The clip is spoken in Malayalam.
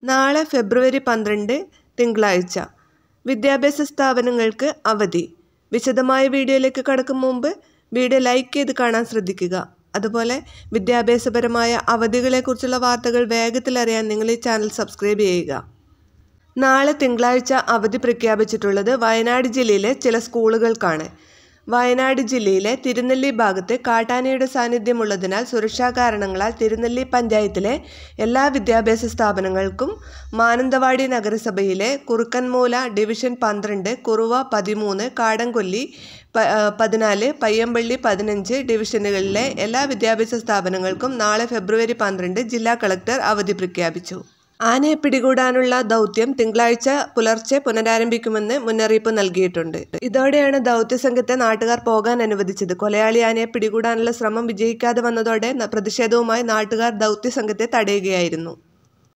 നാളെ ഫെബ്രുവരി പന്ത്രണ്ട് തിങ്കളാഴ്ച വിദ്യാഭ്യാസ സ്ഥാപനങ്ങൾക്ക് അവധി വിശദമായ വീഡിയോയിലേക്ക് കടക്കും മുമ്പ് വീഡിയോ ലൈക്ക് ചെയ്ത് കാണാൻ ശ്രദ്ധിക്കുക അതുപോലെ വിദ്യാഭ്യാസപരമായ അവധികളെക്കുറിച്ചുള്ള വാർത്തകൾ വേഗത്തിൽ അറിയാൻ നിങ്ങൾ ഈ ചാനൽ സബ്സ്ക്രൈബ് ചെയ്യുക നാളെ തിങ്കളാഴ്ച അവധി പ്രഖ്യാപിച്ചിട്ടുള്ളത് വയനാട് ജില്ലയിലെ ചില സ്കൂളുകൾക്കാണ് വയനാട് ജില്ലയിലെ തിരുനെല്ലി ഭാഗത്ത് കാട്ടാനയുടെ സാന്നിധ്യമുള്ളതിനാൽ സുരക്ഷാ കാരണങ്ങളാൽ തിരുനെല്ലി പഞ്ചായത്തിലെ എല്ലാ വിദ്യാഭ്യാസ സ്ഥാപനങ്ങൾക്കും മാനന്തവാടി നഗരസഭയിലെ കുറുക്കൻമൂല ഡിവിഷൻ പന്ത്രണ്ട് കുറുവ പതിമൂന്ന് കാടംകൊല്ലി പ- ആ, പതിനാല് പയ്യമ്പള്ളി പതിനഞ്ച് ഡിവിഷനുകളിലെ എല്ലാ വിദ്യാഭ്യാസ സ്ഥാപനങ്ങൾക്കും നാളെ ഫെബ്രുവരി പന്ത്രണ്ട് ജില്ലാ കളക്ടർ അവധി പ്രഖ്യാപിച്ചു ആനയെ പിടികൂടാനുള്ള ദൗത്യം തിങ്കളാഴ്ച പുലർച്ചെ പുനരാരംഭിക്കുമെന്ന് മുന്നറിയിപ്പ് നൽകിയിട്ടുണ്ട് ഇതോടെയാണ് ദൗത്യസംഘത്തെ നാട്ടുകാർ പോകാൻ അനുവദിച്ചത് കൊലയാളി ആനയെ പിടികൂടാനുള്ള ശ്രമം വിജയിക്കാതെ വന്നതോടെ ന- പ്രതിഷേധവുമായി നാട്ടുകാർ ദൗത്യസംഘത്തെ തടയുകയായിരുന്നു